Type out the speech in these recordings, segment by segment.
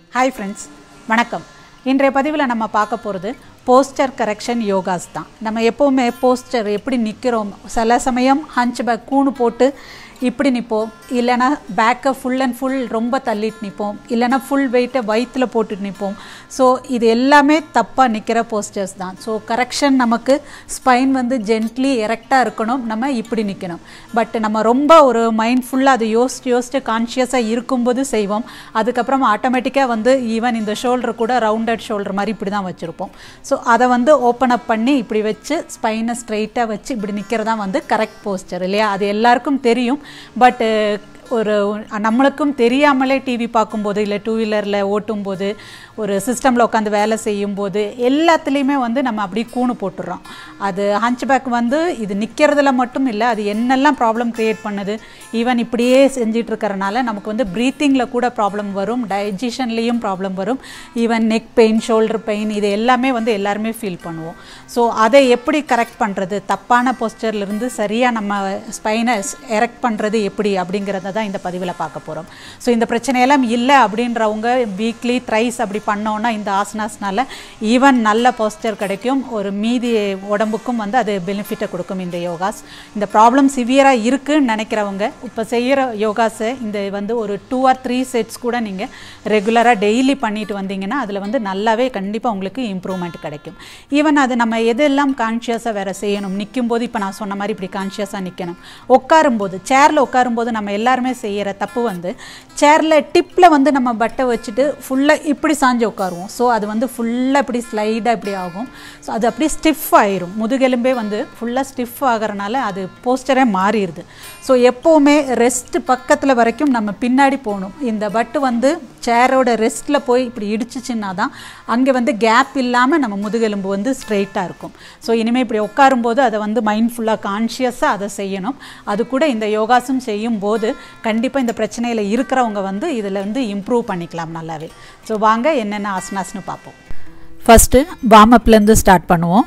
hi friends வணக்கம் இன்றைய பதிவில் நம்ம பார்க்க போகிறது போஸ்டர் கரெக்ஷன் யோகாஸ் தான் நம்ம எப்போவுமே போஸ்டர் எப்படி நிற்கிறோம் சில சமயம் ஹஞ்ச் பேக் கூணு போட்டு இப்படி நிற்போம் இல்லைன்னா பேக்கை ஃபுல் அண்ட் ஃபுல் ரொம்ப தள்ளிட்டு நிற்போம் இல்லைன்னா ஃபுல் வெயிட்டை வயிற்றில் போட்டுட்டு நிற்போம் ஸோ இது எல்லாமே தப்பாக நிற்கிற போஸ்டர்ஸ் தான் ஸோ கரெக்ஷன் நமக்கு ஸ்பைன் வந்து ஜென்ட்லி எரெக்டாக இருக்கணும் நம்ம இப்படி நிற்கணும் பட் நம்ம ரொம்ப ஒரு மைண்ட் ஃபுல்லாக அதை யோசிச்சு யோசிச்சு கான்ஷியஸாக இருக்கும்போது செய்வோம் அதுக்கப்புறம் ஆட்டோமேட்டிக்காக வந்து ஈவன் இந்த ஷோல்டர் கூட ரவுண்டட் ஷோல்டர் மாதிரி இப்படி தான் வச்சுருப்போம் ஸோ அதை வந்து ஓப்பன் அப் பண்ணி இப்படி வச்சு ஸ்பைனை ஸ்ட்ரைட்டாக வச்சு இப்படி நிற்கிறதா வந்து கரெக்ட் போஸ்டர் இல்லையா அது எல்லாருக்கும் தெரியும் பட்டு ஒரு நம்மளுக்கும் தெரியாமலே டிவி பார்க்கும்போது இல்லை டூ வீலரில் ஓட்டும்போது ஒரு சிஸ்டமில் உட்காந்து வேலை செய்யும்போது எல்லாத்துலேயுமே வந்து நம்ம அப்படி கூணு போட்டுடுறோம் அது ஹஞ்ச் பேக் வந்து இது நிற்கிறதுல மட்டும் இல்லை அது என்னெல்லாம் ப்ராப்ளம் க்ரியேட் பண்ணுது ஈவன் இப்படியே செஞ்சிட்டு இருக்கறனால நமக்கு வந்து ப்ரீத்திங்கில் கூட ப்ராப்ளம் வரும் டைஜஷன்லேயும் ப்ராப்ளம் வரும் even neck pain shoulder pain இது எல்லாமே வந்து எல்லாருமே ஃபீல் பண்ணுவோம் ஸோ அதை எப்படி கரெக்ட் பண்ணுறது தப்பான போஸ்டர்லேருந்து சரியாக நம்ம ஸ்பைனை எரெக்ட் பண்ணுறது எப்படி அப்படிங்கிறத தான் இந்த பதிவில் பார்க்க போகிறோம் ஸோ இந்த பிரச்சனையெல்லாம் இல்லை அப்படின்றவங்க வீக்லி த்ரைஸ் அப்படி பண்ணோன்னா இந்த ஆசனாஸ்னால ஈவன் நல்ல போஸ்டர் கிடைக்கும் ஒரு மீதி உடம்புக்கும் வந்து அது பெனிஃபிட்டை கொடுக்கும் இந்த யோகாஸ் இந்த ப்ராப்ளம் சிவியராக இருக்குன்னு நினைக்கிறவங்க இப்போ செய்கிற யோகாஸை இந்த வந்து ஒரு டூ ஆர் த்ரீ செட்ஸ் கூட நீங்கள் ரெகுலராக டெய்லி பண்ணிட்டு வந்தீங்கன்னா அதில் வந்து நல்லாவே கண்டிப்பாக உங்களுக்கு இம்ப்ரூவ்மெண்ட் கிடைக்கும் ஈவன் அது நம்ம எதெல்லாம் கான்ஷியஸாக வேறு செய்யணும் நிற்கும் போது இப்போ நான் சொன்ன மாதிரி இப்படி கான்ஷியஸாக நிற்கணும் உட்காரும்போது சேரில் உட்காரும்போது நம்ம எல்லாருமே செய்கிற தப்பு வந்து சேரில் டிப்பில் வந்து நம்ம பட்டை வச்சுட்டு ஃபுல்லாக இப்படி சாஞ்சு உட்காருவோம் ஸோ அது வந்து ஃபுல்லாக இப்படி ஸ்லைடாக இப்படி ஆகும் ஸோ அது அப்படியே ஸ்டிஃப் ஆயிரும் முதுகெலும்பே வந்து ஃபுல்லாக ஸ்டிஃப் ஆகிறனால அது போஸ்டரே மாறிடுது ஸோ எப்போவுமே ரெஸ்ட் பக்கத்தில் வரைக்கும் நம்ம பின்னாடி போகணும் இந்த பட்டு வந்து சேரோட ரெஸ்ட்டில் போய் இப்படி இடிச்சிச்சின்னா தான் அங்கே வந்து கேப் இல்லாமல் நம்ம முதுகெலும்பு வந்து ஸ்ட்ரெயிட்டாக இருக்கும் ஸோ இனிமேல் இப்படி உட்காரும்போது அதை வந்து மைண்ட்ஃபுல்லாக கான்ஷியஸாக அதை செய்யணும் அது கூட இந்த யோகாசம் செய்யும் போது கண்டிப்பாக இந்த பிரச்சனையில் இருக்கிறவங்க வந்து இதில் வந்து இம்ப்ரூவ் பண்ணிக்கலாம் நல்லாவே ஸோ வாங்க என்னென்ன ஆசனாஸ்னு பார்ப்போம் ஃபஸ்ட்டு வார்மப்லேருந்து ஸ்டார்ட் பண்ணுவோம்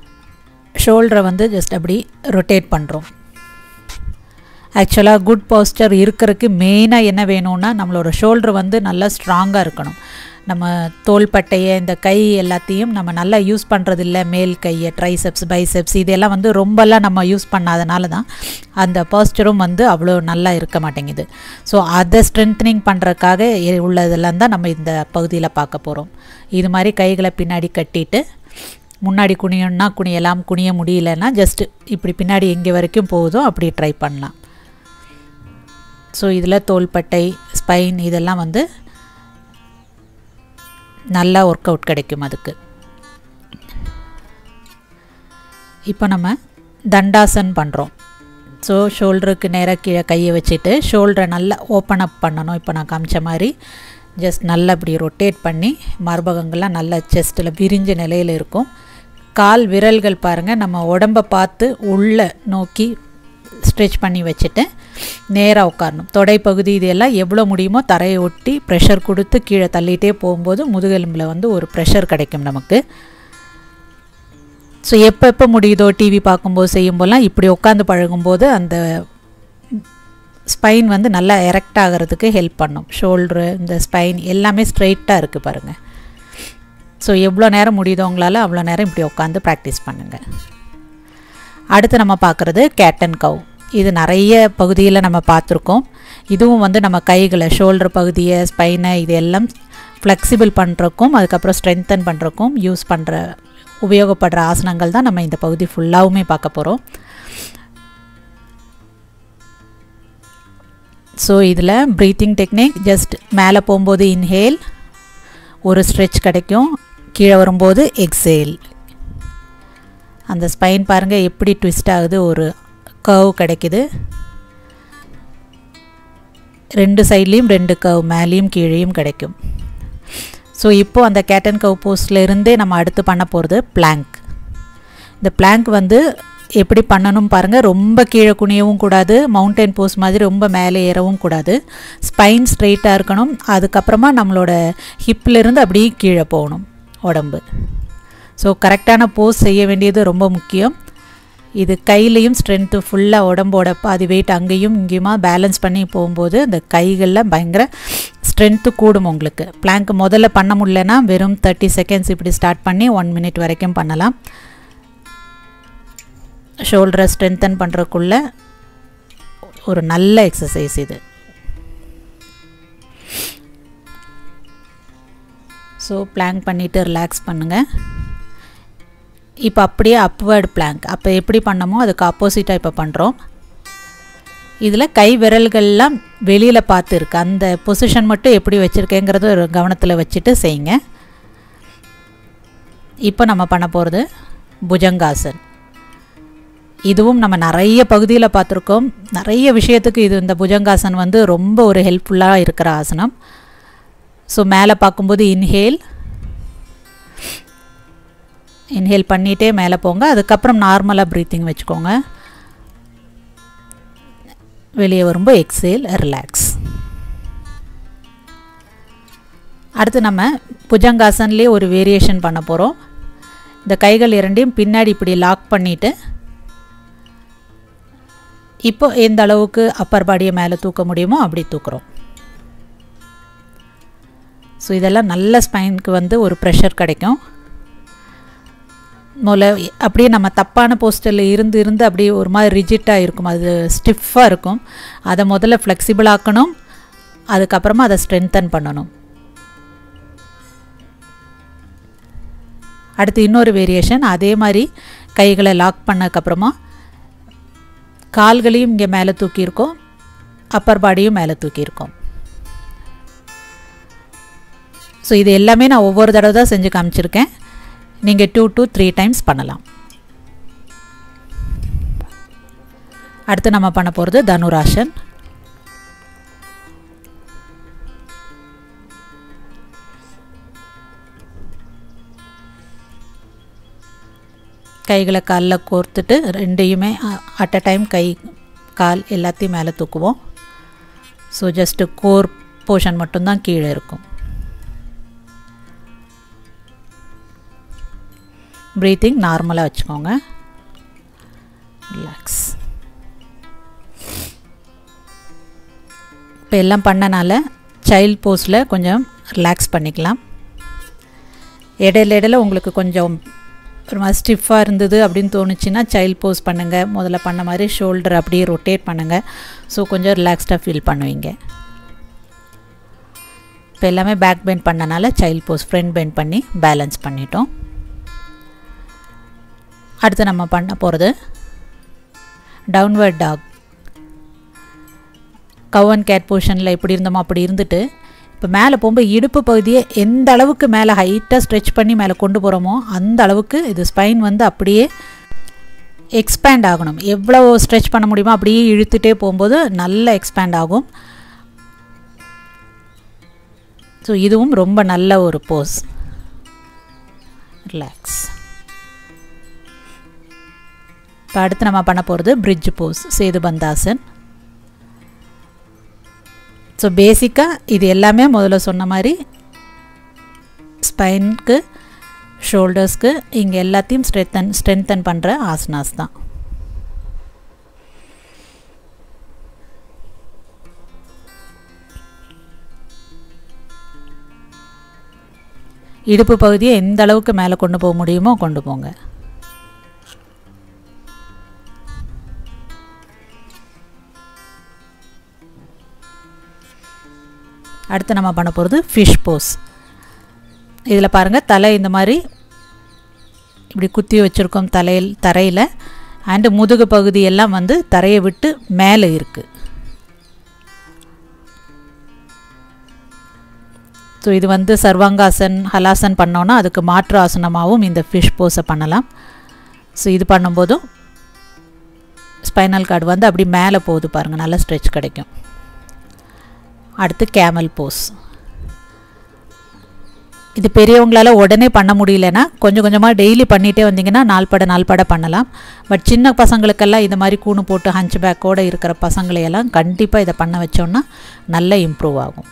ஷோல்டரை வந்து ஜஸ்ட் அப்படி ரொட்டேட் பண்ணுறோம் ஆக்சுவலாக குட் போஸ்டர் இருக்கிறதுக்கு மெயினாக என்ன வேணும்னா நம்மளோட ஷோல்டர் வந்து நல்லா ஸ்ட்ராங்காக இருக்கணும் நம்ம தோள்பட்டையை இந்த கை எல்லாத்தையும் நம்ம நல்லா யூஸ் பண்ணுறது இல்லை மேல் கையை ட்ரைசெப்ஸ் பைசெப்ஸ் இதெல்லாம் வந்து ரொம்பலாம் நம்ம யூஸ் பண்ணாதனால தான் அந்த போஸ்டரும் வந்து அவ்வளோ நல்லா இருக்க மாட்டேங்குது ஸோ அதை ஸ்ட்ரென்த்னிங் பண்ணுறதுக்காக உள்ளதெல்லாம் தான் நம்ம இந்த பகுதியில் பார்க்க போகிறோம் இது மாதிரி கைகளை பின்னாடி கட்டிட்டு முன்னாடி குனியணும்னா குனியலாம் குனிய முடியலன்னா ஜஸ்ட் இப்படி பின்னாடி எங்கே வரைக்கும் போகுதோ அப்படி ட்ரை பண்ணலாம் ஸோ இதில் தோள்பட்டை ஸ்பைன் இதெல்லாம் வந்து நல்லா ஒர்க் அவுட் கிடைக்கும் அதுக்கு இப்போ நம்ம தண்டாசன் பண்ணுறோம் ஸோ ஷோல்டருக்கு நேராக கீழே கையை வச்சுட்டு ஷோல்டரை நல்லா ஓப்பன் அப் பண்ணணும் இப்போ நான் காமிச்ச மாதிரி ஜஸ்ட் நல்லா இப்படி ரொட்டேட் பண்ணி மார்பகங்கள்லாம் நல்லா செஸ்ட்டில் விரிஞ்ச நிலையில் இருக்கும் கால் விரல்கள் பாருங்கள் நம்ம உடம்பை பார்த்து உள்ளே நோக்கி ஸ்ட்ரெச் பண்ணி வச்சுட்டு நேராக உட்காரணும் தொடைப்பகுதி இதெல்லாம் எவ்வளோ முடியுமோ தரையை ஒட்டி ப்ரெஷர் கொடுத்து கீழே தள்ளிகிட்டே போகும்போது முதுகெலும்பில் வந்து ஒரு ப்ரெஷர் கிடைக்கும் நமக்கு ஸோ எப்போ எப்போ முடியுதோ டிவி பார்க்கும்போது செய்யும்போதெல்லாம் இப்படி உட்காந்து பழகும்போது அந்த ஸ்பைன் வந்து நல்லா எரெக்ட் ஆகிறதுக்கு ஹெல்ப் பண்ணும் ஷோல்ட்ரு இந்த ஸ்பைன் எல்லாமே ஸ்ட்ரைட்டாக இருக்குது பாருங்கள் ஸோ எவ்வளோ நேரம் முடியுதோ உங்களால் அவ்வளோ நேரம் இப்படி உட்காந்து ப்ராக்டிஸ் பண்ணுங்கள் அடுத்து நம்ம பார்க்குறது கேட்டன் கவ் இது நிறைய பகுதியில் நம்ம பார்த்துருக்கோம் இதுவும் வந்து நம்ம கைகளை ஷோல்டர் பகுதியை ஸ்பைனை இது எல்லாம் ஃப்ளெக்சிபிள் பண்ணுறக்கும் அதுக்கப்புறம் ஸ்ட்ரென்தன் பண்ணுறக்கும் யூஸ் பண்ணுற உபயோகப்படுற ஆசனங்கள் தான் நம்ம இந்த பகுதி ஃபுல்லாகவுமே பார்க்க போகிறோம் ஸோ இதில் ப்ரீத்திங் டெக்னிக் ஜஸ்ட் மேலே போகும்போது இன்ஹேல் ஒரு ஸ்ட்ரெச் கிடைக்கும் கீழே வரும்போது எக்ஸேல் அந்த ஸ்பைன் பாருங்கள் எப்படி ட்விஸ்ட் ஆகுது ஒரு கர்வ் கிடைக்குது ரெண்டு சைட்லேயும் ரெண்டு கர்வ் மேலேயும் கீழேயும் கிடைக்கும் ஸோ இப்போது அந்த கேட்டன் கவ் போஸ்டில் இருந்தே நம்ம அடுத்து பண்ண போகிறது பிளாங்க் இந்த பிளாங்க் வந்து எப்படி பண்ணணும் பாருங்கள் ரொம்ப கீழே குனியவும் கூடாது மவுண்டன் போஸ் மாதிரி ரொம்ப மேலே ஏறவும் கூடாது ஸ்பைன் ஸ்ட்ரெயிட்டாக இருக்கணும் அதுக்கப்புறமா நம்மளோட ஹிப்பிலிருந்து அப்படியே கீழே போகணும் உடம்பு ஸோ கரெக்டான போஸ் செய்ய வேண்டியது ரொம்ப முக்கியம் இது கையிலையும் ஸ்ட்ரென்த்து ஃபுல்லாக உடம்போட பாதி வெயிட் அங்கேயும் இங்கேயுமா பேலன்ஸ் பண்ணி போகும்போது இந்த கைகளில் பயங்கர ஸ்ட்ரென்த்து கூடும் உங்களுக்கு பிளாங்க் முதல்ல பண்ண முடியலன்னா வெறும் தேர்ட்டி செகண்ட்ஸ் இப்படி ஸ்டார்ட் பண்ணி ஒன் மினிட் வரைக்கும் பண்ணலாம் ஷோல்டரை ஸ்ட்ரென்தன் பண்ணுறக்குள்ள ஒரு நல்ல எக்ஸசைஸ் இது ஸோ பிளாங்க் பண்ணிவிட்டு ரிலாக்ஸ் பண்ணுங்கள் இப்போ அப்படியே அப்வேர்டு பிளாங்க் அப்போ எப்படி பண்ணமோ அதுக்கு ஆப்போசிட்டாக இப்போ பண்ணுறோம் இதில் கை விரல்கள்லாம் வெளியில் பார்த்து இருக்கு அந்த பொசிஷன் மட்டும் எப்படி வச்சுருக்கேங்கிறது ஒரு கவனத்தில் வச்சுட்டு செய்யுங்க இப்போ நம்ம பண்ண போகிறது புஜங்காசன் இதுவும் நம்ம நிறைய பகுதியில் பார்த்துருக்கோம் நிறைய விஷயத்துக்கு இது இந்த புஜங்காசன் வந்து ரொம்ப ஒரு ஹெல்ப்ஃபுல்லாக இருக்கிற ஆசனம் ஸோ மேலே பார்க்கும்போது இன்ஹேல் இன்ஹேல் பண்ணிகிட்டே மேலே போங்க அதுக்கப்புறம் நார்மலாக ப்ரீத்திங் வச்சுக்கோங்க வெளியே வரும்போது எக்ஸேல் ரிலாக்ஸ் அடுத்து நம்ம புஜங்காசன்லேயே ஒரு வேரியேஷன் பண்ண போகிறோம் இந்த கைகள் இரண்டையும் பின்னாடி இப்படி லாக் பண்ணிவிட்டு இப்போ எந்த அளவுக்கு அப்பர் பாடியை மேலே தூக்க முடியுமோ அப்படி தூக்குறோம் ஸோ இதெல்லாம் நல்ல ஸ்பைனுக்கு வந்து ஒரு ப்ரெஷர் கிடைக்கும் முதல்ல அப்படியே நம்ம தப்பான போஸ்டரில் இருந்து இருந்து அப்படியே ஒரு மாதிரி ரிஜிட்டாக இருக்கும் அது ஸ்டிஃபாக இருக்கும் அதை முதல்ல ஃப்ளெக்சிபிள் ஆக்கணும் அதுக்கப்புறமா அதை ஸ்ட்ரென்தன் பண்ணணும் அடுத்து இன்னொரு வேரியேஷன் அதே மாதிரி கைகளை லாக் பண்ணதுக்கப்புறமா கால்களையும் இங்கே மேலே தூக்கியிருக்கோம் அப்பர் பாடியும் மேலே தூக்கியிருக்கோம் ஸோ இது எல்லாமே நான் ஒவ்வொரு தடவை தான் செஞ்சு காமிச்சிருக்கேன் நீங்கள் டூ டூ த்ரீ டைம்ஸ் பண்ணலாம் அடுத்து நம்ம பண்ண போகிறது தனுராசன் கைகளை காலில் கோர்த்துட்டு ரெண்டையுமே அட் அ டைம் கை கால் எல்லாத்தையும் மேலே தூக்குவோம் ஸோ ஜஸ்ட்டு கோர் போர்ஷன் மட்டும்தான் கீழே இருக்கும் ப்ரீத்திங் நார்மலாக வச்சுக்கோங்க ரிலாக்ஸ் இப்போ எல்லாம் பண்ணனால சைல்ட் போஸில் கொஞ்சம் ரிலாக்ஸ் பண்ணிக்கலாம் இடையில இடையில உங்களுக்கு கொஞ்சம் ஒரு மாதிரி ஸ்டிஃபாக இருந்தது அப்படின்னு தோணுச்சுன்னா சைல்ட் போஸ் பண்ணுங்கள் முதல்ல பண்ண மாதிரி ஷோல்டர் அப்படியே ரொட்டேட் பண்ணுங்கள் ஸோ கொஞ்சம் ரிலாக்ஸ்டாக ஃபீல் பண்ணுவீங்க இப்போ எல்லாமே பேக் பெண்ட் பண்ணனால சைல்ட் போஸ் ஃப்ரண்ட் பெண்ட் பண்ணி பேலன்ஸ் பண்ணிட்டோம் அடுத்து நம்ம பண்ண போகிறது downward dog cow and cat பொசிஷனில் எப்படி இருந்தோமோ அப்படி இருந்துட்டு இப்போ மேலே போகும்போது இடுப்பு பகுதியை எந்த அளவுக்கு மேலே ஹைட்டாக ஸ்ட்ரெச் பண்ணி மேலே கொண்டு போகிறோமோ அந்த அளவுக்கு இது ஸ்பைன் வந்து அப்படியே எக்ஸ்பேண்ட் ஆகணும் எவ்வளோ ஸ்ட்ரெச் பண்ண முடியுமோ அப்படியே இழுத்துட்டே போகும்போது நல்ல எக்ஸ்பேண்ட் ஆகும் ஸோ இதுவும் ரொம்ப நல்ல ஒரு போஸ் ரிலாக்ஸ் இப்போ அடுத்து நம்ம பண்ண போகிறது bridge pose Setu Bandhasan so பேசிக்காக இது எல்லாமே முதல்ல சொன்ன மாதிரி ஸ்பைனுக்கு ஷோல்டர்ஸ்க்கு இங்கே எல்லாத்தையும் ஸ்ட்ரென்தன் ஸ்ட்ரென்தன் பண்ணுற ஆசனாஸ் தான் இடுப்பு பகுதியை எந்த அளவுக்கு மேலே கொண்டு போக முடியுமோ கொண்டு போங்க அடுத்து நம்ம பண்ண போகிறது ஃபிஷ் போஸ் இதில் பாருங்கள் தலை இந்த மாதிரி இப்படி குத்தி வச்சுருக்கோம் தலையில் தரையில் அண்டு முதுகு பகுதி எல்லாம் வந்து தரையை விட்டு மேலே இருக்குது ஸோ இது வந்து சர்வாங்காசன் ஹலாசன் பண்ணோன்னா அதுக்கு மாற்று ஆசனமாகவும் இந்த ஃபிஷ் போஸை பண்ணலாம் ஸோ இது பண்ணும்போதும் ஸ்பைனல் கார்டு வந்து அப்படி மேலே போகுது பாருங்கள் நல்ல ஸ்ட்ரெச் கிடைக்கும் அடுத்து கேமல் போஸ் இது பெரியவங்களால் உடனே பண்ண முடியலன்னா கொஞ்சம் கொஞ்சமாக டெய்லி பண்ணிகிட்டே வந்தீங்கன்னா நாள்பட நாள்பட பண்ணலாம் பட் சின்ன பசங்களுக்கெல்லாம் இந்த மாதிரி கூணு போட்டு ஹஞ்ச் பேக்கோடு இருக்கிற பசங்களையெல்லாம் கண்டிப்பாக இதை பண்ண வச்சோன்னா நல்லா இம்ப்ரூவ் ஆகும்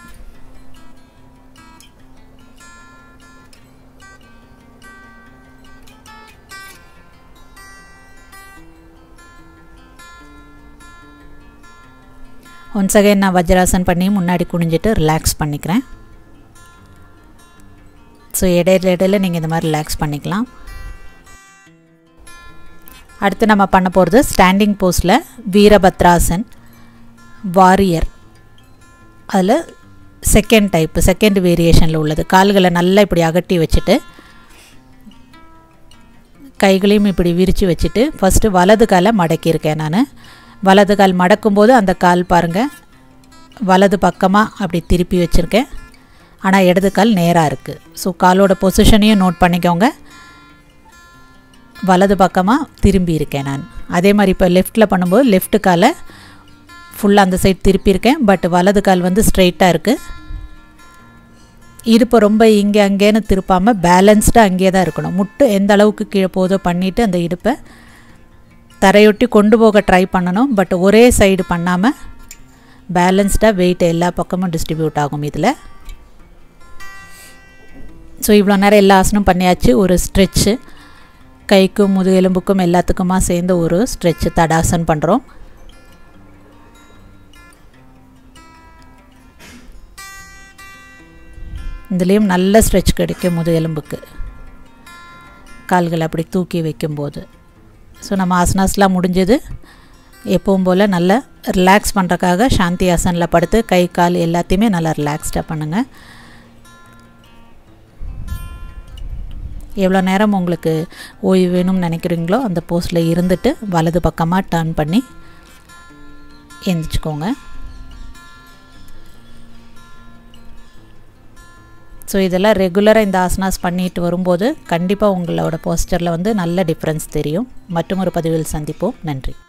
ஒன்ஸ் அகைன் நான் வஜ்ராசன் பண்ணி முன்னாடி குனிஞ்சிட்டு ரிலாக்ஸ் பண்ணிக்கிறேன் ஸோ இடையில இடையில நீங்கள் இந்த மாதிரி ரிலாக்ஸ் பண்ணிக்கலாம் அடுத்து நம்ம பண்ண போகிறது ஸ்டாண்டிங் போஸில் வீரபத்ராசன் வாரியர் அதில் செகண்ட் டைப்பு செகண்ட் வேரியேஷனில் உள்ளது கால்களை நல்லா இப்படி அகட்டி வச்சுட்டு கைகளையும் இப்படி விரித்து வச்சுட்டு ஃபஸ்ட்டு வலது காலை மடக்கியிருக்கேன் நான் வலது கால் மடக்கும்போது அந்த கால் பாருங்கள் வலது பக்கமாக அப்படி திருப்பி வச்சுருக்கேன் ஆனால் இடது கால் நேராக இருக்குது ஸோ காலோட பொசிஷனையும் நோட் பண்ணிக்கோங்க வலது பக்கமாக திரும்பி இருக்கேன் நான் அதே மாதிரி இப்போ லெஃப்ட்டில் பண்ணும்போது லெஃப்ட் காலை ஃபுல்லாக அந்த சைடு திருப்பியிருக்கேன் பட் வலது கால் வந்து ஸ்ட்ரைட்டாக இருக்குது இடுப்பு ரொம்ப இங்கே அங்கேன்னு திருப்பாமல் பேலன்ஸ்டாக அங்கேயே தான் இருக்கணும் முட்டு எந்த அளவுக்கு கீழே போதோ பண்ணிவிட்டு அந்த இடுப்பை தரையொட்டி கொண்டு போக ட்ரை பண்ணணும் பட் ஒரே சைடு பண்ணாமல் பேலன்ஸ்டாக வெயிட் எல்லா பக்கமும் டிஸ்ட்ரிபியூட் ஆகும் இதில் ஸோ இவ்வளோ நேரம் எல்லா ஆசனம் பண்ணியாச்சு ஒரு ஸ்ட்ரெச்சு கைக்கும் முதுகெலும்புக்கும் எல்லாத்துக்குமா சேர்ந்து ஒரு ஸ்ட்ரெச்சு தடாசன் பண்ணுறோம் இதுலேயும் நல்ல ஸ்ட்ரெச் கிடைக்கும் முதுகெலும்புக்கு கால்கள் அப்படி தூக்கி வைக்கும்போது ஸோ நம்ம ஆசனாஸ்லாம் முடிஞ்சது எப்பவும் போல் நல்லா ரிலாக்ஸ் பண்ணுறக்காக சாந்தி ஆசனில் படுத்து கை கால் எல்லாத்தையுமே நல்லா ரிலாக்ஸ்டாக பண்ணுங்கள் எவ்வளோ நேரம் உங்களுக்கு ஓய்வு வேணும்னு நினைக்கிறீங்களோ அந்த போஸ்ட்டில் இருந்துட்டு வலது பக்கமாக டர்ன் பண்ணி எந்திரிச்சுக்கோங்க ஸோ இதெல்லாம் ரெகுலராக இந்த ஆசனாஸ் பண்ணிட்டு வரும்போது கண்டிப்பாக உங்களோட போஸ்டரில் வந்து நல்ல டிஃப்ரென்ஸ் தெரியும் மற்றும் ஒரு பதிவில் சந்திப்போம் நன்றி